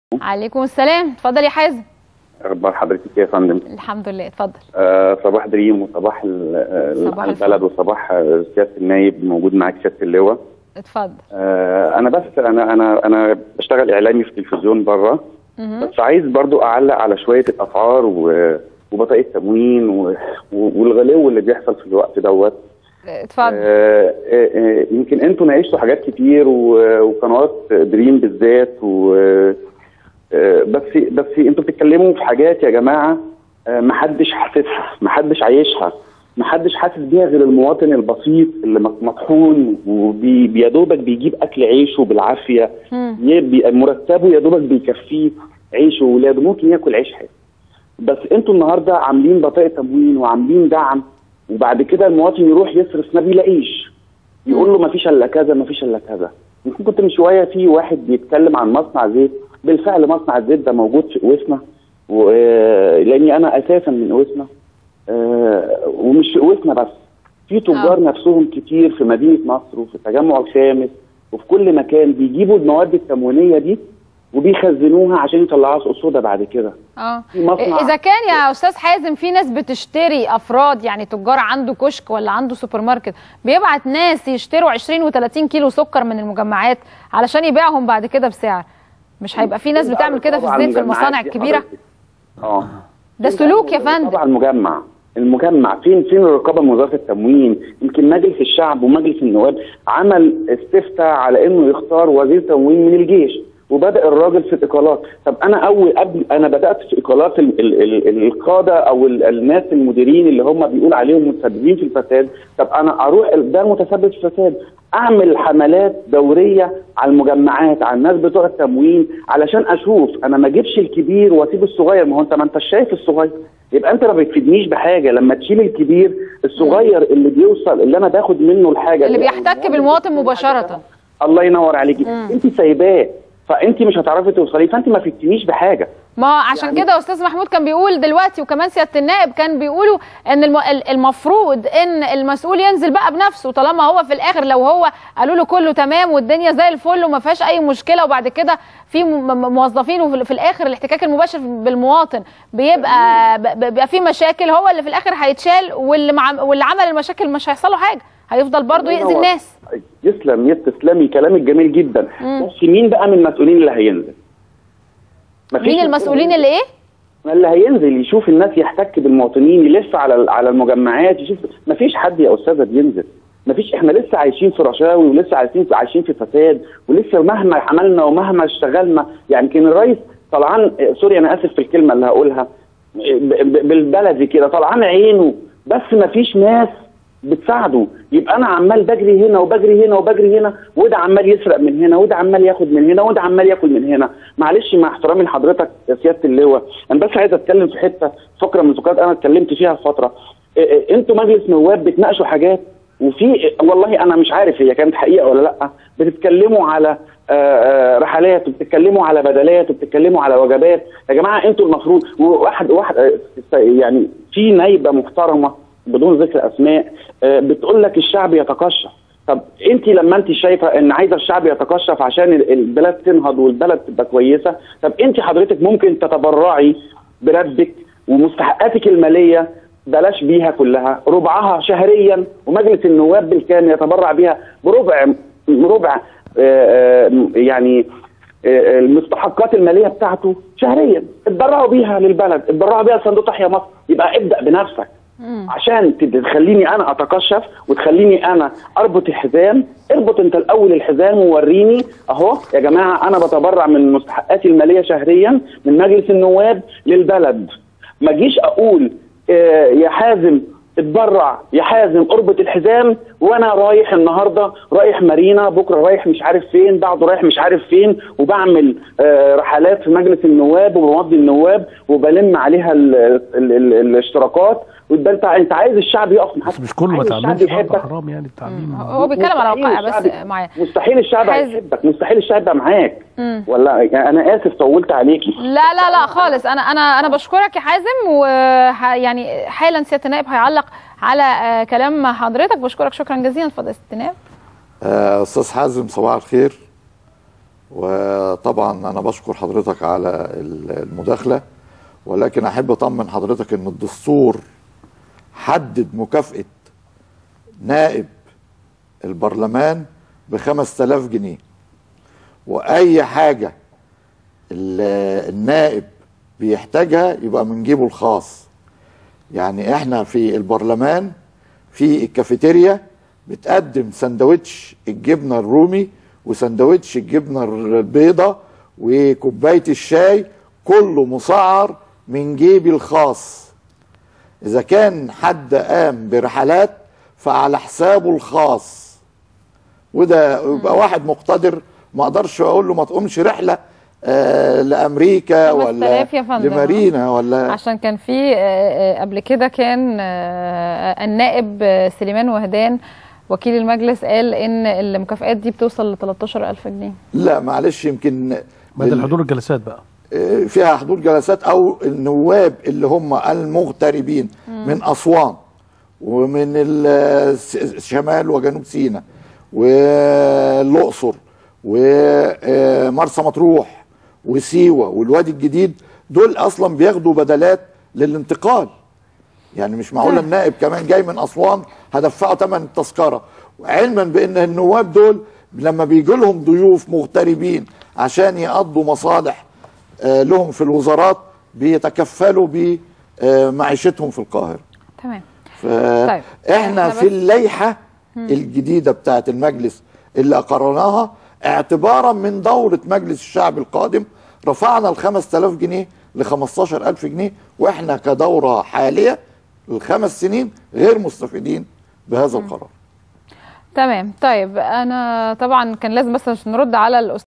عليكم السلام اتفضل يا حازم اخبار حضرتك إيه يا فندم الحمد لله اتفضل آه صباح دريم وصباح ال- آه، صباح البلد وصباح آه، سياده النايب موجود معاك سياده اللواء اتفضل آه انا بس انا انا انا بشتغل اعلامي في التلفزيون بره مهم. بس عايز برضو اعلق على شويه الاسعار و- وبطاقه تموين و- و- والغلو اللي بيحصل في الوقت دوت اتفضل آه، آه، آه، يمكن انتوا ناقشتوا حاجات كتير و- وقنوات دريم بالذات و آه، بس بس انتوا بتتكلموا في حاجات يا جماعه آه، محدش حاسسها محدش عايشها محدش حاسس بيها غير المواطن البسيط اللي مط- مطحون وبيا دوبك بيجيب اكل عيشه بالعافيه مم. يبقى مرتبه يا دوبك بيكفيه عيشه وولاده ممكن ياكل عيش حلو بس انتوا النهارده عاملين بطاقه تموين وعاملين دعم وبعد كده المواطن يروح يصرف ما بيلاقيش يقول له ما فيش الا كذا ما فيش الا كذا يمكن كنت من شويه في واحد بيتكلم عن مصنع زيت بالفعل مصنع الزيت ده موجود في قوسنا و- لاني انا اساسا من قوسنا آه، ومش في قوسنا بس في تجار آه. نفسهم كتير في مدينه نصر وفي التجمع الخامس وفي كل مكان بيجيبوا المواد التموينيه دي وبيخزنوها عشان يطلعوها سوق سودا بعد كده اه في مصنع- اذا كان يا استاذ حازم في ناس بتشتري افراد يعني تجار عنده كشك ولا عنده سوبر ماركت بيبعت ناس يشتروا 20 و30 كيلو سكر من المجمعات علشان يبيعهم بعد كده بسعر مش هيبقى في ناس بتعمل كده في طبعاً الزيت في المجمعات المصانع دي الكبيره حضرتك. اه ده سلوك يا فندم طبعا المجمع المجمع فين فين الرقابه من وزاره التموين يمكن مجلس الشعب ومجلس النواب عمل استفتاء على انه يختار وزير تموين من الجيش وبدا الراجل في الاقالات طب انا اول قبل انا بدات في اقالات ال ال ال القاده او ال الناس المديرين اللي هم بيقول عليهم متسببين في الفساد طب انا اروح ده المتسبب في الفساد اعمل حملات دوريه على المجمعات على الناس بتوع التموين علشان اشوف انا ما اجيبش الكبير واسيب الصغير ما هو انت ما انت شايف الصغير يبقى انت ما بتفيدنيش بحاجه لما تشيل الكبير الصغير اللي بيوصل اللي انا باخد منه الحاجه اللي دي أو بيحتك بالمواطن مباشره الله ينور عليكي مم. انت سايباه فانت مش هتعرفي توصلي فانت ما فدتنيش بحاجه ما عشان يعني- كده استاذ محمود كان بيقول دلوقتي وكمان سياده النائب كان بيقولوا ان الم... ال- المفروض ان المسؤول ينزل بقى بنفسه طالما هو في الاخر لو هو قالوا له كله تمام والدنيا زي الفل وما فيهاش اي مشكله وبعد كده في م- م- موظفين وفي في الاخر الاحتكاك المباشر بالمواطن بيبقى ب- ب- بيبقى في مشاكل هو اللي في الاخر هيتشال واللي مع... واللي عمل المشاكل مش هيحصل له حاجه هيفضل برضه الله يأذي ينور. الناس يسلم يس تسلمي كلامك جميل جدا مم. بس مين بقى من المسؤولين اللي هينزل مفيش مين المسؤولين اللي ايه؟ ما اللي هينزل يشوف الناس يحتك بالمواطنين يلف على على المجمعات يشوف ما فيش حد يا استاذه بينزل ما فيش احنا لسه عايشين في رشاوي ولسه عايشين في عايشين في فساد ولسه مهما عملنا ومهما اشتغلنا يعني كان الرئيس طلعان اه، سوري انا اسف في الكلمه اللي هقولها ب- ب- بالبلدي كده طلعان عينه بس ما فيش ناس بتساعده يبقى انا عمال بجري هنا وبجري هنا وبجري هنا وده عمال يسرق من هنا وده عمال ياخد من هنا وده عمال ياكل من هنا معلش مع احترامي لحضرتك يا سياده اللواء انا بس عايز اتكلم في حته فقره من الفقرات انا اتكلمت فيها في فتره إيه إيه، انتوا مجلس نواب بتناقشوا حاجات وفي والله انا مش عارف هي كانت حقيقه ولا لا بتتكلموا على آه، آه، رحلات وبتتكلموا على بدلات وبتتكلموا على وجبات يا جماعه انتوا المفروض واحد واحد آه، يعني في نايبه محترمه بدون ذكر اسماء آه، بتقول لك الشعب يتقشف طب انت لما انت شايفه ان عايزه الشعب يتقشف عشان ال- البلد تنهض والبلد تبقى كويسه طب انت حضرتك ممكن تتبرعي براتبك ومستحقاتك الماليه بلاش بيها كلها ربعها شهريا ومجلس النواب بالكامل يتبرع بيها بربع ربع آه، آه، يعني آه، المستحقات الماليه بتاعته شهريا اتبرعوا بيها للبلد اتبرعوا بيها لصندوق تحيا مصر يبقى ابدا بنفسك عشان تد- تخليني انا اتقشف وتخليني انا اربط الحزام اربط انت الاول الحزام ووريني اهو يا جماعه انا بتبرع من مستحقاتي الماليه شهريا من مجلس النواب للبلد ما اجيش اقول آه، يا حازم اتبرع يا حازم اربط الحزام وانا رايح النهارده رايح مارينا بكره رايح مش عارف فين بعده رايح مش عارف فين وبعمل آه، رحلات في مجلس النواب وبمضي النواب وبلم عليها ال ال ال الاشتراكات ويبقى انت انت عايز الشعب يقف معاك بس مش كله ما عايز الشعب تعملش برضه يحبك حرام يعني التعميم هو بيتكلم على مستحيل وقائع بس الشعب- معين مستحيل الشعب حازم. هيحبك مستحيل الشعب يبقى معاك مم. ولا يعني انا اسف طولت عليكي لا لا لا خالص انا انا انا بشكرك يا حازم و يعني حالا سياده النائب هيعلق على آه، كلام حضرتك بشكرك شكرا جزيلا اتفضل يا سياده النائب آه، استاذ حازم صباح الخير وطبعا انا بشكر حضرتك على ال- المداخله ولكن احب اطمن حضرتك ان الدستور حدد مكافاه نائب البرلمان ب 5000 جنيه واي حاجه ال- النائب بيحتاجها يبقى من جيبه الخاص يعني احنا في البرلمان في الكافيتيريا بتقدم سندوتش الجبنه الرومي وسندوتش الجبنه البيضه وكوبايه الشاي كله مسعر من جيبي الخاص اذا كان حد قام برحلات فعلى حسابه الخاص وده يبقى واحد مقتدر ما اقدرش اقول له ما تقومش رحله آه لامريكا ولا 5000 يا فندم. لمارينا ولا عشان كان في آه، آه، قبل كده كان آه، النائب آه، سليمان وهدان وكيل المجلس قال ان المكافآت دي بتوصل ل 13000 جنيه لا معلش يمكن بدل لل- حضور الجلسات بقى آه، فيها حضور جلسات او النواب اللي هم المغتربين من اسوان ومن ال- س- شمال وجنوب سيناء والاقصر ومرسى مطروح وسيوه والوادي الجديد دول اصلا بياخدوا بدلات للانتقال يعني مش معقول النائب كمان جاي من اسوان هدفعه ثمن التذكره علما بان النواب دول لما بيجي لهم ضيوف مغتربين عشان يقضوا مصالح آه، لهم في الوزارات بيتكفلوا بمعيشتهم في القاهره تمام طيب. فاحنا إحنا في بس- اللائحه الجديده بتاعه المجلس اللي اقرناها اعتبارا من دوره مجلس الشعب القادم رفعنا ال 5000 جنيه ل 15000 جنيه واحنا كدوره حاليه الخمس سنين غير مستفيدين بهذا القرار تمام طيب انا طبعا كان لازم بس عشان نرد على الأستاذ